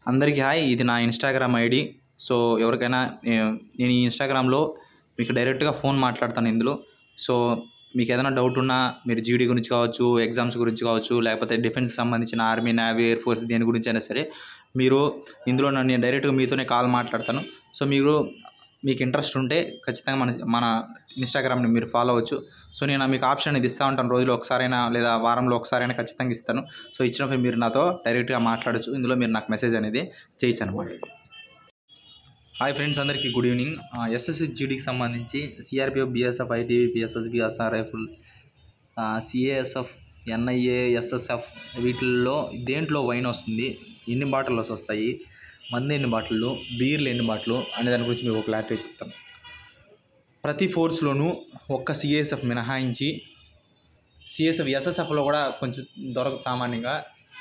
అందరికీ హాయ్ ఇది నా ఇన్స్టాగ్రామ్ ఐడి సో ఎవరికైనా ఏ- నేను ఈ ఇన్స్టాగ్రామ్లో మీకు డైరెక్ట్గా ఫోన్ మాట్లాడతాను ఇందులో సో మీకు ఏదైనా డౌట్ ఉన్నా మీరు జీడీ గురించి కావచ్చు ఎగ్జామ్స్ గురించి కావచ్చు లేకపోతే డిఫెన్స్కి సంబంధించిన ఆర్మీ నేవీ ఎయిర్ ఫోర్స్ దేని గురించి అయినా సరే మీరు ఇందులో నన్ను నేను డైరెక్ట్గా మీతోనే కాల్ మాట్లాడతాను సో మీరు మీకు ఇంట్రెస్ట్ ఉంటే ఖచ్చితంగా మన మన ఇన్స్టాగ్రామ్ని మీరు ఫాలో అవ్వచ్చు సో నేను మీకు ఆప్షన్ ఇది ఇస్తూ ఉంటాను రోజులో ఒకసారైనా లేదా వారంలో ఒకసారైనా ఖచ్చితంగా ఇస్తాను సో ఇచ్చినప్పుడు మీరు నాతో డైరెక్ట్గా మాట్లాడచ్చు ఇందులో మీరు నాకు మెసేజ్ అనేది చేయొచ్చు అనమాట హాయ్ ఫ్రెండ్స్ అందరికీ గుడ్ ఈవినింగ్ ఎస్ఎస్సి జీడీకి సంబంధించి CRPF BSF ITBP PSSB SR rifle CISF NIA SSF వీటిల్లో దేంట్లో వైన్ వస్తుంది ఎన్ని బాటిల్స్ వస్తాయి మంది ఎన్ని బాటిళ్ళు బీర్లు ఎన్ని బాటిల్ అనే దాని గురించి మీకు ఒక క్లారిటీ చెప్తాను ప్రతి ఫోర్స్లోనూ ఒక్క సిఏఎస్ఎఫ్ మినహాయించి సిఎస్ఎఫ్ ఎస్ఎస్ఎఫ్లో కూడా కొంచెం దొరకదు సామాన్యంగా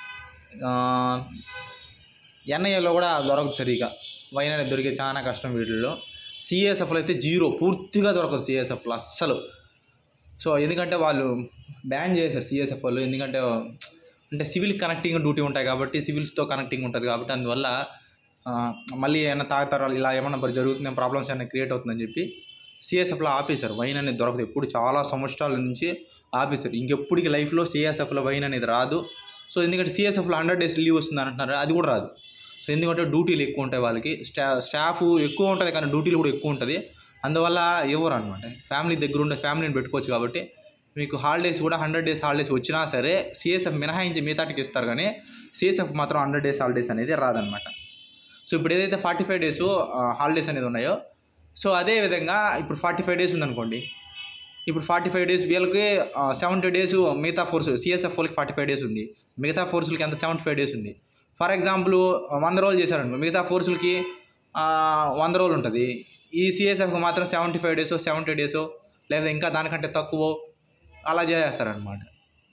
ఎన్ఐఏలో కూడా దొరకదు సరిగా వైన్ అనేది దొరికే చాలా కష్టం వీటిల్లో సిఎస్ఎఫ్లో అయితే జీరో పూర్తిగా దొరకదు సిఎస్ఎఫ్లో అస్సలు సో ఎందుకంటే వాళ్ళు బ్యాన్ చేశారు సిఎస్ఎఫ్ వాళ్ళు ఎందుకంటే అంటే సివిల్ కనెక్టింగ్ డ్యూటీ ఉంటాయి కాబట్టి సివిల్స్తో కనెక్టింగ్ ఉంటుంది కాబట్టి అందువల్ల ఆ, మళ్ళీ ఏమైనా తాగుతారు ఇలా ఏమన్నా మరి జరుగుతుంది ప్రాబ్లమ్స్ ఏమైనా క్రియేట్ అవుతుందని చెప్పి సిఎస్ఎఫ్లో ఆపేశారు వైన్ అనేది దొరకదు ఎప్పుడు చాలా సంవత్సరాల నుంచి ఆపేశారు ఇంకెప్పటికి లైఫ్లో సిఎస్ఎఫ్లో వైన్ అనేది రాదు సో ఎందుకంటే సిఎస్ఎఫ్లో హండ్రెడ్ డేస్ లీవ్ వస్తుంది అంటున్నారు అది కూడా రాదు సో ఎందుకంటే డ్యూటీలు ఎక్కువ ఉంటాయి వాళ్ళకి స్టా స్టాఫ్ ఎక్కువ ఉంటుంది కానీ డ్యూటీలు కూడా ఎక్కువ ఉంటుంది అందువల్ల ఎవరు అనమాట ఫ్యామిలీ దగ్గర ఉండే ఫ్యామిలీని పెట్టుకోవచ్చు కాబట్టి మీకు హాలిడేస్ కూడా హండ్రెడ్ డేస్ హాలిడేస్ వచ్చినా సరే సిఎస్ఎఫ్ మినహాయించి మిగతాటికి ఇస్తారు కానీ సిఎస్ఎఫ్ మాత్రం హండ్రెడ్ డేస్ హాలిడేస్ అనేది రాదనమాట సో ఇప్పుడు ఏదైతే ఫార్టీ ఫైవ్ డేస్ హాలిడేస్ అనేది ఉన్నాయో సో అదే విధంగా ఇప్పుడు ఫార్టీ ఫైవ్ డేస్ ఉందనుకోండి ఇప్పుడు ఫార్టీ ఫైవ్ డేస్ వీళ్ళకి సెవెంటీ డేస్ మిగతా ఫోర్స్ సిఎస్ఎఫ్ వాళ్ళకి ఫార్టీ ఫైవ్ డేస్ ఉంది మిగతా ఫోర్సులకి ఎంత సెవెంటీ ఫైవ్ డేస్ ఉంది ఫర్ ఎగ్జాంపుల్ వంద రోజులు చేశారనుకో మిగతా ఫోర్సులకి ఆ, వంద రోజులు ఉంటుంది ఈ సిఎస్ఎఫ్కి మాత్రం seventy five days seventy days లేదా ఇంకా దానికంటే తక్కువ అలా చేస్తారనమాట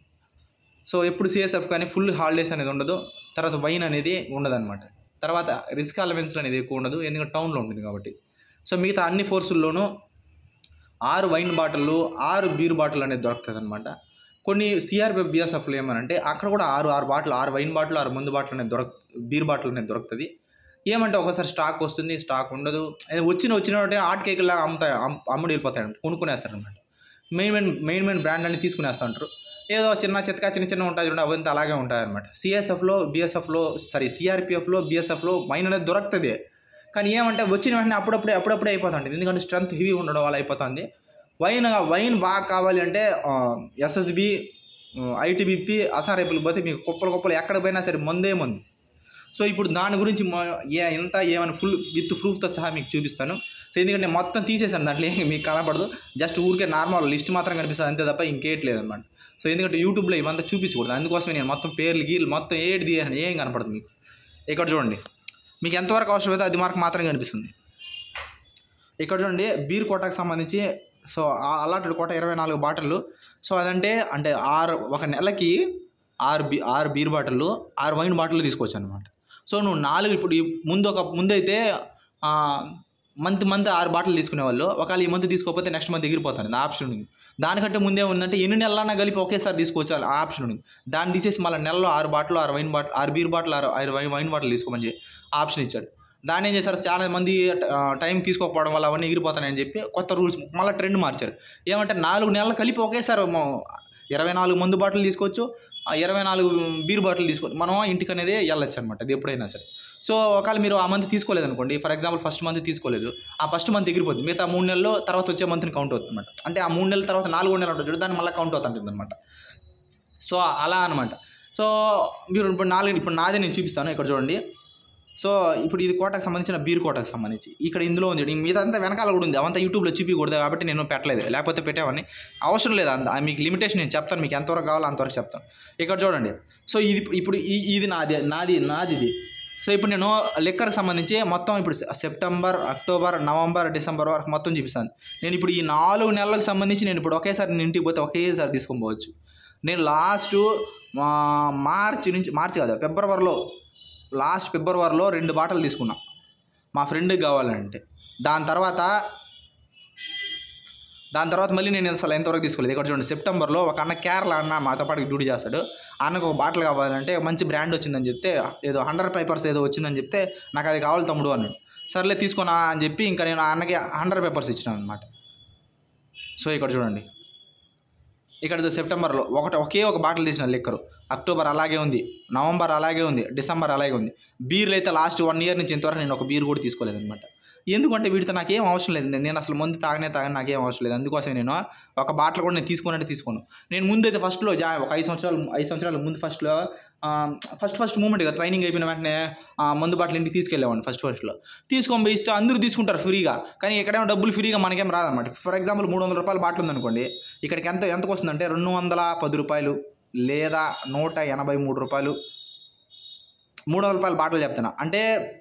సో ఎప్పుడు సిఎస్ఎఫ్ కానీ ఫుల్ హాలిడేస్ అనేది ఉండదు తర్వాత వైన్ అనేది ఉండదన్నమాట తర్వాత రిస్క్ అలవెన్స్లు అనేది ఎక్కువ ఉండదు ఎందుకంటే టౌన్లో ఉంటుంది కాబట్టి సో మిగతా అన్ని ఫోర్సుల్లోనూ ఆరు వైన్ బాటిళ్ళు ఆరు బీర్ బాటిల్ అనేది దొరుకుతుంది అనమాట కొన్ని సిఆర్పిఎఫ్ బిఎస్ఎఫ్లు ఏమనంటే అక్కడ కూడా ఆరు ఆరు బాటిల్ ఆరు వైన్ బాటిల్ ఆరు మందు బాటిల్ అనేది దొరక బీర్ బాటిల్ అనేది దొరుకుతుంది ఏమంటే ఒకసారి స్టాక్ వస్తుంది స్టాక్ ఉండదు అది వచ్చిన వచ్చిన ఆట్ కేకులాగా అమ్ముతాయి అమ్- అమ్ముడు వెళ్ళిపోతాయి కొనుక్కునేస్తారనమాట main main main main brand అన్ని తీసుకునేస్తూ ఉంటారు ఏదో చిన్న చితక చిన్న చిన్న ఉంటాయి చూడండి అవంతా అలాగే ఉంటాయి అనమాట సిఎస్ఎఫ్లో బిఎస్ఎఫ్లో సారీ సిఆర్పిఎఫ్లో బిఎస్ఎఫ్లో వైన్ అనేది దొరుకుతుంది కానీ ఏమంటే వచ్చిన వెంటనే అప్పుడప్పుడే అప్పుడప్పుడే అయిపోతుంది ఎందుకంటే స్ట్రెంత్ హెవీ ఉండడం వల్ల అయిపోతుంది వైన్ వైన్ బాగా కావాలి అంటే ఎస్ఎస్బి ఐటీబీపీ అసారైపులు పోతే మీకు కుప్పలు కుప్పలు ఎక్కడ పోయినా సరే మందే మందు సో ఇప్పుడు దాని గురించి మొ- ఏ ఎంత ఏమైనా ఫుల్ విత్ ప్రూఫ్తో సహా మీకు చూపిస్తాను సో ఎందుకంటే నేను మొత్తం తీసేసాను దాంట్లో ఏం మీకు కనపడదు జస్ట్ ఊరికే నార్మల్ లిస్ట్ మాత్రం కనిపిస్తుంది అంతే తప్ప ఇంకేట్లేదు అనమాట సో ఎందుకంటే యూట్యూబ్లో ఇవంతా చూపించకూడదు అందుకోసమే నేను మొత్తం పేర్లు గీర్లు మొత్తం ఏడు తీయాలి ఏం కనపడదు మీకు ఇక్కడ చూడండి మీకు ఎంతవరకు అవసరమైతే అది మార్క్ మాత్రం కనిపిస్తుంది ఇక్కడ చూడండి బీర్ కోటాకు సంబంధించి సో అలాంటి కోట ఇరవై నాలుగు బాటిళ్ళు సో అదంటే అంటే ఆరు ఒక నెలకి ఆరు బీ ఆరు బీర్ బాటిళ్ళు ఆరు వైన్ బాటిల్ తీసుకోవచ్చు అనమాట సో నువ్వు నాలుగు ఇప్పుడు ఈ ముందు ఒక ముందైతే మంత్ మంత్ ఆరు బాటిల్ తీసుకునేవాళ్ళు ఒకవేళ ఈ మంత్ తీసుకోకపోతే నెక్స్ట్ మంత్ ఎగిరిపోతాను ఆ ఆప్షన్ ఉంది దానికంటే ముందే ఉందంటే ఎన్ని నెలలన్నా కలిపి ఒకేసారి తీసుకోవచ్చు ఆ ఆప్షన్ ఉంది దాన్ని తీసేసి మళ్ళీ నెలలో ఆరు బాటిల్ ఆరు వైన్ బాటిల్ ఆరు బీర్ బాటిల్ ఆరు ఆరు వైన్ వైన్ బాటిల్ తీసుకోమని చెప్పి ఆప్షన్ ఇచ్చాడు దాన్ని ఏం చేశారు చాలా మంది ఆ, టైం తీసుకోకపోవడం వల్ల అవన్నీ ఎగిరిపోతాయని చెప్పి కొత్త రూల్స్ మళ్ళీ ట్రెండ్ మార్చారు ఏమంటే నాలుగు నెలలు కలిపి ఒకేసారి మొ- ఇరవై నాలుగు మందు బాటిల్ తీసుకోవచ్చు ఆ ఇరవై నాలుగు బీర్ బాటిల్ తీసుకోవచ్చు మనం ఇంటికి అనేది వెళ్ళొచ్చు అనమాట అది ఎప్పుడైనా సరే సో ఒకవేళ మీరు ఆ మంత్ తీసుకోలేదు అనుకోండి ఫర్ ఎగ్జాంపుల్ ఫస్ట్ మంత్ తీసుకోలేదు ఆ ఫస్ట్ మంత్ ఎగిరిపోతుంది మిగతా మూడు నెలలు తర్వాత వచ్చే మంత్ని కౌంట్ అవుతుంది అనమాట అంటే ఆ మూడు నెలల తర్వాత నాలుగో నెలలు ఉంటుంది చూడు, దాన్ని మళ్ళీ కౌంట్ అవుతుంటుంది అనమాట సో అలా అనమాట సో మీరు ఇప్పుడు నాలుగు ఇప్పుడు నాదే నేను చూపిస్తాను ఇక్కడ చూడండి సో ఇప్పుడు ఇది కోటకు సంబంధించిన బీర్ కోటకు సంబంధించి ఇక్కడ ఇందులో ఉంది మీద అంతా వెనకాల కూడా ఉంది అవంతా యూట్యూబ్లో చూపించకూడదు కాబట్టి నేను పెట్టలేదు లేకపోతే పెట్టేవాడిని అవసరం లేదు అంత మీకు లిమిటేషన్ నేను చెప్తాను మీకు ఎంతవరకు కావాలో అంతవరకు చెప్తాను ఇక్కడ చూడండి సో ఇది ఇప్పుడు ఈ- ఇది నాది నాది నాది ఇది సో ఇప్పుడు నేను లెక్కర్కి సంబంధించి మొత్తం ఇప్పుడు సె- సెప్టెంబర్ అక్టోబర్ నవంబర్ డిసెంబర్ వరకు మొత్తం చూపిస్తాను నేను ఇప్పుడు ఈ నాలుగు నెలలకు సంబంధించి నేను ఇప్పుడు ఒకేసారి నేను ఇంటికి పోతే ఒకేసారి తీసుకొని పోవచ్చు నేను లాస్ట్ మార్చి నుంచి మార్చి కాదు ఫిబ్రవరిలో లాస్ట్ ఫిబ్రవరిలో రెండు బాటలు తీసుకున్నా మా ఫ్రెండ్కి కావాలంటే దాని తర్వాత దాని తర్వాత మళ్ళీ నేను అసలు ఎంతవరకు తీసుకోలేదు ఇక్కడ చూడండి సెప్టెంబర్లో ఒక అన్న కేరళ అన్న మాతో పాటు డ్యూటీ చేస్తాడు ఆ అన్నకు ఒక బాటిల్ కావాలంటే మంచి బ్రాండ్ వచ్చిందని చెప్తే ఏదో హండ్రెడ్ పేపర్స్ ఏదో వచ్చిందని చెప్తే నాకు అది కావాలి తమ్ముడు అన్నాడు సర్లే తీసుకున్నా అని చెప్పి ఇంకా నేను ఆ అన్నకి హండ్రెడ్ పేపర్స్ ఇచ్చినాను అనమాట సో ఇక్కడ చూడండి ఇక్కడ ఇది సెప్టెంబర్లో ఒకటి ఒకే ఒక బాటిల్ తీసిన లిక్కరు అక్టోబర్ అలాగే ఉంది నవంబర్ అలాగే ఉంది డిసెంబర్ అలాగే ఉంది బీర్లు అయితే లాస్ట్ వన్ ఇయర్ నుంచి ఇంతవరకు నేను ఒక బీర్ కూడా తీసుకోలేదు అనమాట ఎందుకంటే వీటితో నాకేం అవసరం లేదు నేను- నేను అసలు ముందు తాగనే తాగని నాకేం అవసరం లేదు అందుకోసం నేను ఒక బాటిల్ కూడా నేను తీసుకున్నట్టు తీసుకోను నేను ముందు అయితే ఫస్ట్లో జా ఒక ఐదు సంవత్సరాలు ఐదు సంవత్సరాల ముందు ఫస్ట్లో ఫస్ట్ ఫస్ట్ మూమెంట్ కదా ట్రైనింగ్ అయిపోయిన వెంటనే ఆ, మందు బాటిల్ ఇంటికి తీసుకెళ్ళేవాడిని ఫస్ట్ ఫస్ట్లో తీసుకొని పోయి ఇస్తే అందరూ తీసుకుంటారు ఫ్రీగా కానీ ఇక్కడేమో డబ్బులు ఫ్రీగా మనకేం రాదన్నమాట ఫర్ ఎగ్జాంపుల్ మూడు వందల రూపాయల బాటిల్ ఉందనుకోండి ఇక్కడికి ఎంత ఎంతకు వస్తుందంటే రెండు వందల పది రూపాయలు లేదా నూట ఎనభై మూడు రూపాయలు మూడు వందల రూపాయల బాటిల్ చెప్తున్నా అంటే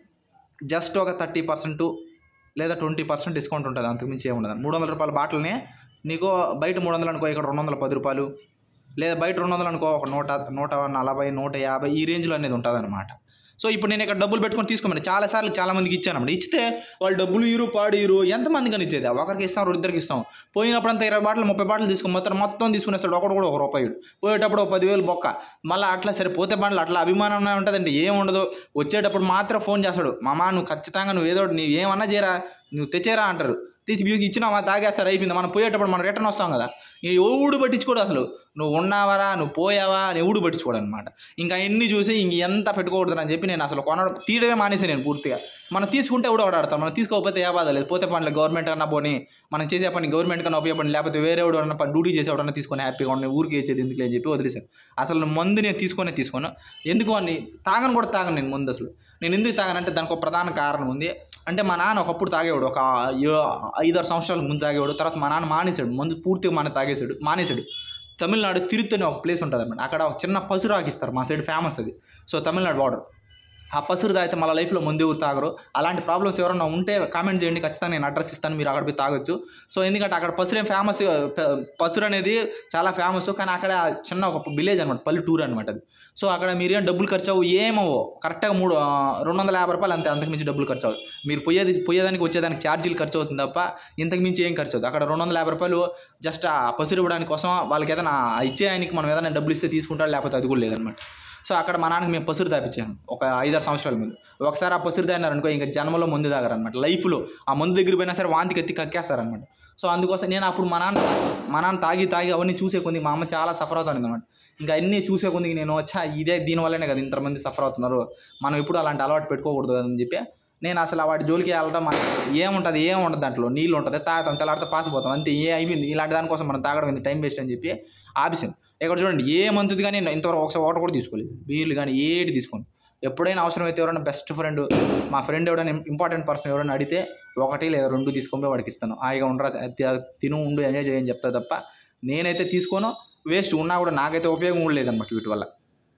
జస్ట్ ఒక థర్టీ పర్సెంట్ లేదా ట్వంటీ పర్సెంట్ డిస్కౌంట్ ఉంటుంది అంతకుమించి ఏమి ఉండదు మూడు వందల రూపాయల బాటిల్ని నీకు బయట మూడు వందలు అనుకో ఇక్కడ రెండు వందల పది రూపాయలు లేదా బయట రెండు వందలు అనుకో ఒక నూట నూట నలభై నూట యాభై ఈ రేంజ్లో అనేది ఉంటుంది అనమాట సో ఇప్పుడు నేను ఇక్కడ డబ్బులు పెట్టుకొని తీసుకోమని చాలాసార్లు చాలా మందికి ఇచ్చాను అన్నమాట ఇచ్చితే వాళ్ళు డబ్బులు ఇరు పాడు ఇరు ఎంతమందికి అని ఇచ్చేది ఒకరికి ఇస్తాం రెండు ఇద్దరికి ఇస్తాం పోయినప్పుడు అంతా ఇరవై బాటలు ముప్పై బాటలు తీసుకొని మొత్తం మొత్తం తీసుకునేస్తాడు ఒకడు కూడా ఒక రూపాయి పోయేటప్పుడు ఒక పదివేలు బొక్క మళ్ళీ అట్లా సరే పోతే బండ్లు అట్లా అభిమానం ఉంటుందంటే ఏం ఉండదు వచ్చేటప్పుడు మాత్రం ఫోన్ చేస్తాడు మామ నువ్వు ఖచ్చితంగా నువ్వు ఏదో ఒకటి నువ్వు ఏమన్నా చేయరా నువ్వు తెచ్చేరా అంటారు తెచ్చి మీకు ఇచ్చినావా తాగేస్తారు అయిపోయింది మనం పోయేటప్పుడు మనం రిటర్న్ వస్తాం కదా ఈ ఎవడు పట్టించుకోడు అసలు నువ్వు ఉన్నావరా నువ్వు పోయావా అని ఎవడు పట్టించుకోడు అనమాట ఇంకా ఎన్ని చూసి ఇంక ఎంత పెట్టుకోకూడదు అని చెప్పి నేను అసలు కొనడం తీయడమే మానేసి నేను పూర్తిగా మనం తీసుకుంటే ఎవడో ఒకడు ఆడతాం మనం తీసుకోకపోతే ఏ బాధ లేదు పోతే పనులు గవర్నమెంట్ అన్నా పోని మనం చేసే పని గవర్నమెంట్ కన్నా ఉపయోగపడి లేకపోతే వేరే ఎవడు అన్న పని డ్యూటీ చేసేవాడన్నా తీసుకొని హ్యాపీగా ఉండి ఊరికి ఇచ్చేది ఎందుకు అని చెప్పి వదిలేశాను అసలు మందు నేను తీసుకొనే తీసుకోను ఎందుకు అని తాగను కూడా తాగను నేను ముందు అసలు నేను ఎందుకు తాగానంటే దానికి ఒక ప్రధాన కారణం ఉంది అంటే మా నాన్న ఒకప్పుడు తాగేవాడు ఒక ఏ- ఐదారు సంవత్సరాల ముందు తాగేవాడు తర్వాత మా నాన్న మానేశాడు ముందు పూర్తిగా మన తాగేశాడు మానేశాడు తమిళనాడు తిరుత్తు అనే ఒక ప్లేస్ ఉంటుంది అనమాట అక్కడ ఒక చిన్న పసురు ఆకిస్తారు మా సైడ్ ఫేమస్ అది సో తమిళనాడు బార్డర్ ఆ పసురు తాగితే మళ్ళీ లైఫ్లో ముందు ఎవరు తాగరు అలాంటి ప్రాబ్లమ్స్ ఎవరైనా ఉంటే కామెంట్ చేయండి ఖచ్చితంగా నేను అడ్రస్ ఇస్తాను మీరు అక్కడ పోయి తాగొచ్చు సో ఎందుకంటే అక్కడ పసురు ఏం ఫేమస్ పసురు అనేది చాలా ఫేమస్ కానీ అక్కడ చిన్న ఒక విలేజ్ అనమాట పల్లెటూరు అనమాట అది సో అక్కడ మీరేం డబ్బులు ఖర్చు అవ్వు ఏమవో కరెక్ట్గా మూడు ఆ, రెండు వందల యాభై రూపాయలు అంతే అంతకుమించి డబ్బులు ఖర్చు అవ్వదు మీరు పోయేది పోయేదానికి వచ్చేదానికి ఛార్జీలు ఖర్చు అవుతుంది తప్ప ఇంతకు మించి ఏం ఖర్చు అవుతుంది అక్కడ రెండు వందల యాభై రూపాయలు జస్ట్ ఆ పసురు ఇవ్వడానికి కోసం వాళ్ళకి ఏదైనా ఆ ఇచ్చే ఆయనకి మనం ఏదైనా డబ్బులు ఇస్తే తీసుకుంటారు లేకపోతే అది కూడా లేదనమాట సో అక్కడ మా నాన్నకి మేము పసురు తాపించాము ఒక ఐదారు సంవత్సరాల ముందు ఒకసారి ఆ పసురు తాగినారనుకో ఇంకా జన్మలో ముందు తాగారనమాట లైఫ్లో ఆ మందు దగ్గర పోయినా సరే వాంతికి ఎత్తి కక్కేస్తారనమాట సో అందుకోసం నేను అప్పుడు మా నాన్న మా నాన్న తాగి తాగి అవన్నీ చూసే కొంది మా అమ్మ చాలా సఫర్ అవుతాను అనమాట ఇంకా అన్నీ చూసే కొంది నేను వచ్చా ఇదే దీనివల్లనే కదా ఇంతమంది సఫర్ అవుతున్నారు మనం ఎప్పుడు అలాంటి అలవాటు పెట్టుకోకూడదు అని చెప్పి నేను అసలు వాటి జోలికి వెళ్ళడం మనకి ఏముంటుంది ఏం ఉండదు దాంట్లో నీళ్ళు ఉంటుంది తాగుతాం తెల్లారితో పాసిపోతాం అంతే ఏ అయిపోయింది ఇలాంటి దానికోసం మనం తాగడం ఎందుకు టైం వేస్ట్ అని చెప్పి ఆపిసింది ఇక్కడ చూడండి ఏ మంత్ది కానీ నేను ఇంతవరకు ఒకసారి వాటర్ కూడా తీసుకోలేదు బీర్లు కానీ ఏటి తీసుకోండి ఎప్పుడైనా అవసరమైతే ఎవరైనా బెస్ట్ ఫ్రెండ్ మా ఫ్రెండ్ ఎవరైనా ఇంపార్టెంట్ పర్సన్ ఎవరైనా అడిగితే ఒకటి లేదా రెండు తీసుకొని పోయి వాడికి ఇస్తాను హాయిగా ఉండరా తి- తిను ఉండు ఎంజాయ్ చేయని చెప్తా తప్ప నేనైతే తీసుకోను వేస్ట్ ఉన్నా కూడా నాకైతే ఉపయోగం కూడా లేదన్నమాట వీటి వల్ల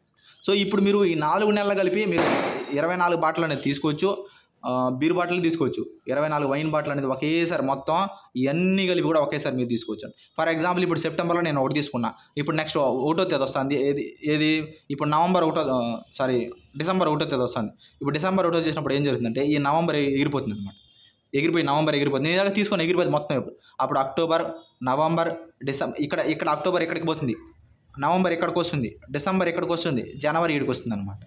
సో ఇప్పుడు మీరు ఈ నాలుగు నెలలు కలిపి మీరు ఇరవై నాలుగు బాటిల్ అనేది తీసుకోవచ్చు ఆ, బీర్ బాటిల్ తీసుకోవచ్చు ఇరవై నాలుగు వైన్ బాటిల్ అనేది ఒకేసారి మొత్తం ఇవన్నీ కలిపి కూడా ఒకేసారి మీరు తీసుకోవచ్చు ఫర్ ఎగ్జాంపుల్ ఇప్పుడు సెప్టెంబర్లో నేను ఒకటి తీసుకున్నా ఇప్పుడు నెక్స్ట్ ఒకటో తేదీ వస్తుంది ఏది ఏది ఇప్పుడు నవంబర్ ఒకటో సారీ డిసెంబర్ ఒకటో తేదీ వస్తుంది ఇప్పుడు డిసెంబర్ ఒకటో చేసినప్పుడు ఏం జరుగుతుందంటే ఈ నవంబర్ ఎగిరిపోతుంది అనమాట ఎగిరిపోయి నవంబర్ ఎగిరిపోతుంది నేను ఇలాగ తీసుకొని ఎగిరిపోతుంది మొత్తం ఇప్పుడు అప్పుడు అక్టోబర్ నవంబర్ డిసెంబర్ ఇక్కడ ఇక్కడ అక్టోబర్ ఎక్కడికి పోతుంది నవంబర్ ఎక్కడికి వస్తుంది డిసెంబర్ ఎక్కడికి వస్తుంది జనవరి ఇక్కడికి వస్తుంది అనమాట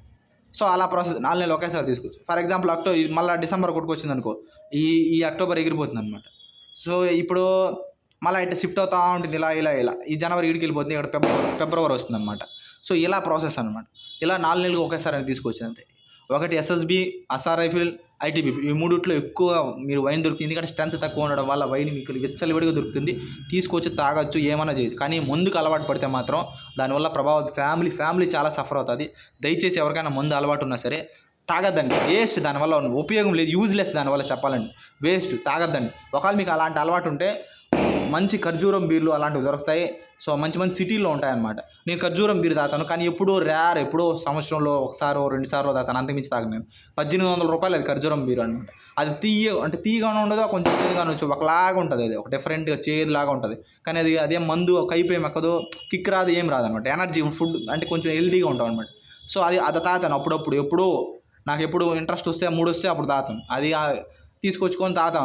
సో అలా ప్రాసెస్ నాలుగు నెలలు ఒకేసారి తీసుకోవచ్చు ఫర్ ఎగ్జాంపుల్ అక్టోబర్ మళ్ళీ డిసెంబర్ ఒకటికి వచ్చింది అనుకో ఈ ఈ అక్టోబర్ ఎగిరిపోతుంది అనమాట సో ఇప్పుడు మళ్ళీ ఇట్లా షిఫ్ట్ అవుతా ఉంటుంది ఇలా ఇలా ఇలా ఈ జనవరి ఇడికి వెళ్ళిపోతుంది ఇక్కడ ఫిబ్రవరి ఫిబ్రవరి వస్తుంది అనమాట సో ఇలా ప్రాసెస్ అనమాట ఇలా నాలుగు నెలలకు ఒకేసారి అని తీసుకోవచ్చు అంటే ఒకటి ఎస్ఎస్బి అసార్ రైఫిల్ ఐటీబీ ఈ మూడిట్లో ఎక్కువ మీరు వైన్ దొరుకుతుంది ఎందుకంటే స్ట్రెంత్ తక్కువ ఉండడం వల్ల వైన్ మీకు విచ్చలవిడిగా దొరుకుతుంది తీసుకొచ్చి తాగొచ్చు ఏమైనా చేయొచ్చు కానీ ముందుకు అలవాటు పడితే మాత్రం దానివల్ల ప్రభావం ఫ్యామిలీ ఫ్యామిలీ చాలా సఫర్ అవుతుంది దయచేసి ఎవరికైనా ముందు అలవాటు ఉన్నా సరే తాగద్దండి వేస్ట్ దానివల్ల ఉపయోగం లేదు యూజ్లెస్ దానివల్ల చెప్పాలండి వేస్ట్ తాగద్దండి ఒకవేళ మీకు అలాంటి అలవాటు ఉంటే మంచి ఖర్జూరం బీర్లు అలాంటివి దొరుకుతాయి సో మంచి మంచి సిటీల్లో ఉంటాయన్నమాట నేను ఖర్జూరం బీర్ తాతాను కానీ ఎప్పుడూ రేర్ ఎప్పుడో సంవత్సరంలో ఒకసారో రెండు సార్లు తాతాను అంతకుమించి తాగను నేను పద్దెనిమిది వందల రూపాయలు అది ఖర్జూరం బీర్ అనమాట అది తీయ అంటే తీయగానే ఉండదు కొంచెం చేదుగానే వచ్చు ఒకలాగా ఉంటుంది అది ఒక డిఫరెంట్గా చేదులాగా ఉంటుంది కానీ అది అదే మందు కైపోయి ఎక్కదు కిక్ రాదు ఏం రాదు అనమాట ఎనర్జీ ఫుడ్ అంటే కొంచెం హెల్తీగా ఉంటాం అనమాట సో అది అది తాతాను అప్పుడప్పుడు ఎప్పుడూ నాకు ఎప్పుడు ఇంట్రెస్ట్ వస్తే మూడు వస్తే అప్పుడు తాతాను అది ఆ, తీసుకొచ్చుకొని తాతాను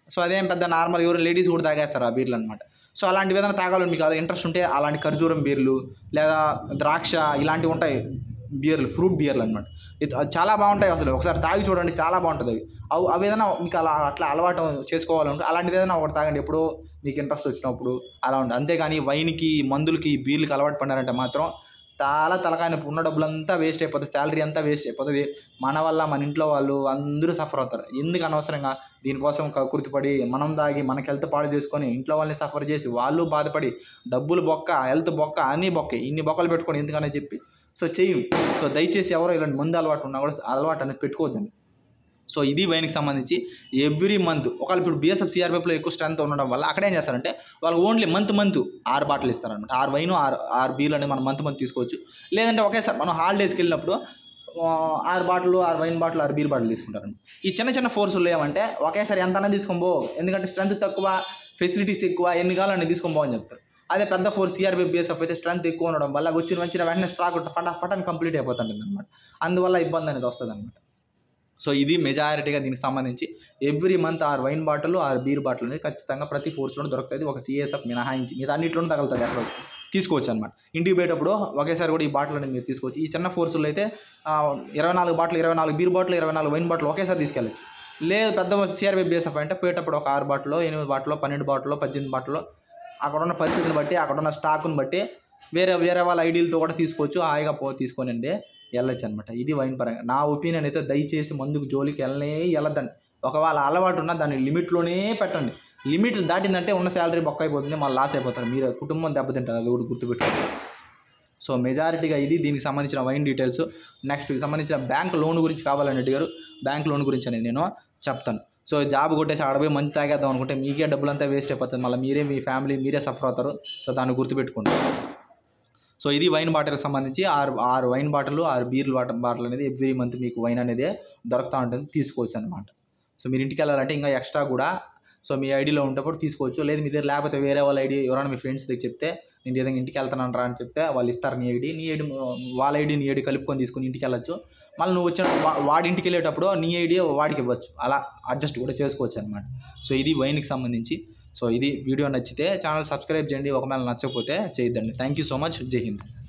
సో అదేం పెద్ద నార్మల్ ఎవరు లేడీస్ కూడా తాగేస్తారు ఆ బీర్లు అనమాట సో అలాంటి ఏదైనా తాగాలని మీకు ఇంట్రెస్ట్ ఉంటే అలాంటి ఖర్జూరం బీర్లు లేదా ద్రాక్ష ఇలాంటివి ఉంటాయి బియర్లు ఫ్రూట్ బియర్లు అనమాట ఇది అది చాలా బాగుంటాయి అసలు ఒకసారి తాగి చూడండి చాలా బాగుంటుంది అవి అవి అవి ఏదైనా మీకు అలా అట్లా అలవాటు చేసుకోవాలంటే అలాంటిది ఏదైనా ఒకటి తాగండి ఎప్పుడో మీకు ఇంట్రెస్ట్ వచ్చినప్పుడు అలా ఉంటుంది అంతేగాని వైన్కి మందులకి బీర్లకి అలవాటు పడినారంటే మాత్రం చాలా తలకాయ నొప్పి ఉన్న డబ్బులంతా వేస్ట్ అయిపోతుంది శాలరీ అంతా వేస్ట్ అయిపోతుంది మన వల్ల మన ఇంట్లో వాళ్ళు అందరూ సఫర్ అవుతారు ఎందుకు అనవసరంగా దీనికోసం కృతిపడి మనం దాగి మనకి హెల్త్ పాడు చేసుకొని ఇంట్లో వాళ్ళని సఫర్ చేసి వాళ్ళు బాధపడి డబ్బులు బొక్క హెల్త్ బొక్క అన్నీ బొక్క ఇన్ని బొక్కలు పెట్టుకొని ఎందుకనే చెప్పి సో చెయ్యం సో దయచేసి ఎవరో ఇలాంటి మందు అలవాటు ఉన్నా కూడా అలవాటు అనేది పెట్టుకోవద్దండి సో ఇది వైన్కి సంబంధించి ఎవ్రీ మంత్ ఒకవేళ ఇప్పుడు బీఎస్ఎఫ్ సిఆర్ఎఫ్లో ఎక్కువ స్ట్రెంత్ ఉండడం వల్ల అక్కడ ఏం చేస్తారంటే వాళ్ళు ఓన్లీ మంత్ మంత్ ఆరు బాటిల్ ఇస్తారనమాట ఆరు వైన్ ఆరు ఆరు బీర్లు అనేది మనం మంత్ మంత్ తీసుకోవచ్చు లేదంటే ఒకేసారి మనం హాలిడేస్కి వెళ్ళినప్పుడు ఆ, ఆరు బాటిల్ ఆరు వైన్ బాటిల్ ఆరు బీర్ బాటిల్ తీసుకుంటారండి ఈ చిన్న చిన్న ఫోర్సులు ఏమంటే ఒకేసారి ఎంత అనేది తీసుకొని పో ఎందుకంటే స్ట్రెంత్ తక్కువ ఫెసిలిటీస్ ఎక్కువ ఎన్ని కావాలని తీసుకొని పో అని చెప్తారు అదే పెద్ద ఫోర్ సిఆర్బీ బిఎస్ఎఫ్ అయితే స్ట్రెంత్ ఎక్కువ ఉండడం వల్ల వచ్చిన వచ్చిన వెంటనే స్టాక్ ఫట ఫటాన్ కంప్లీట్ అయిపోతుంటుంది అనమాట అందువల్ల ఇబ్బంది అనేది వస్తుంది అనమాట సో ఇది మెజారిటీగా దీనికి సంబంధించి ఎవ్రీ మంత్ ఆరు వైన్ బాటిల్ ఆరు బీర్ బాటిల్ అనేది ఖచ్చితంగా ప్రతి ఫోర్స్లోనూ దొరుకుతుంది ఒక సిఎస్ఎఫ్ మినహాయించి మీద అన్నింటిలోనూ తగులుతుంది ఎక్కడ తీసుకోవచ్చు అనమాట ఇంటికి పోయేటప్పుడు ఒకేసారి కూడా ఈ బాటిల్ అనేది మీరు తీసుకోవచ్చు ఈ చిన్న ఫోర్సులు అయితే ఆ, ఇరవై నాలుగు బాటిల్ ఇరవై నాలుగు బీర్ బాటిల్ ఇరవై నాలుగు వైన్ బాటిల్ ఒకేసారి తీసుకెళ్ళచ్చు లేదు పెద్ద సిఆర్బీ బిఎస్ఎఫ్ అంటే పోయేటప్పుడు ఒక ఆరు బాటిల్ ఎనిమిది బాటిల్ పన్నెండు బాటిల్ పద్దెనిమిది బాటిల్ అక్కడ ఉన్న పరిస్థితిని బట్టి అక్కడ ఉన్న స్టాక్ని బట్టి వేరే వేరే వాళ్ళ ఐడీలతో కూడా తీసుకోవచ్చు హాయిగా పో తీసుకొని వెళ్ళొచ్చు అనమాట ఇది వైన్ పరంగా నా ఒపీనియన్ అయితే దయచేసి మందుకు జోలికి వెళ్ళనే వెళ్ళొద్దండి ఒకవేళ అలవాటు ఉన్నా దాన్ని లిమిట్లోనే పెట్టండి లిమిట్ దాటిందంటే ఉన్న శాలరీ బొక్క అయిపోతుంది మళ్ళీ లాస్ అయిపోతారు మీరు కుటుంబం దెబ్బతింటారు అది కూడా గుర్తుపెట్టుకోండి సో మెజారిటీగా ఇది దీనికి సంబంధించిన వైన్ డీటెయిల్స్ నెక్స్ట్ సంబంధించిన బ్యాంక్ లోన్ గురించి కావాలని అడిగారు బ్యాంక్ లోన్ గురించి అనేది నేను చెప్తాను సో జాబ్ కొట్టేసి ఆడపోయి మంచి తాగేద్దాం అనుకుంటే మీకే డబ్బులంతా వేస్ట్ అయిపోతుంది మళ్ళీ మీరే మీ ఫ్యామిలీ మీరే సఫర్ అవుతారు సో దాన్ని గుర్తుపెట్టుకోండి సో ఇది వైన్ బాటిల్కి సంబంధించి ఆరు ఆరు వైన్ బాటిల్ ఆరు బీర్లు బాటిల్ బాటిల్ అనేది ఎవ్రీ మంత్ మీకు వైన్ అనేది దొరుకుతూ ఉంటుంది తీసుకోవచ్చు అనమాట సో మీరు ఇంటికి వెళ్ళాలంటే ఇంకా ఎక్స్ట్రా కూడా సో మీ ఐడిలో ఉంటప్పుడు తీసుకోవచ్చు లేదు మీ దగ్గర లేకపోతే వేరే వాళ్ళ ఐడి ఎవరైనా మీ ఫ్రెండ్స్ దగ్గర చెప్తే నేను ఏదైనా ఇంటికి వెళ్తాను రా అని చెప్తే వాళ్ళు ఇస్తారు నీ ఐడి నీ ఐడి వాళ్ళ ఐడి నీ ఐడి కలుపుకొని తీసుకొని ఇంటికి వెళ్ళొచ్చు మళ్ళీ నువ్వు వచ్చిన వా- వాడి ఇంటికి వెళ్ళేటప్పుడు నీ ఐడి వాడికి ఇవ్వచ్చు అలా అడ్జస్ట్ కూడా చేసుకోవచ్చు అనమాట సో ఇది వైన్కి సంబంధించి సో ఇది వీడియో నచ్చితే ఛానల్ సబ్స్క్రైబ్ చేయండి ఒకవేళ నచ్చకపోతే చేయొద్దండి థ్యాంక్ యూ సో మచ్ జై హింద్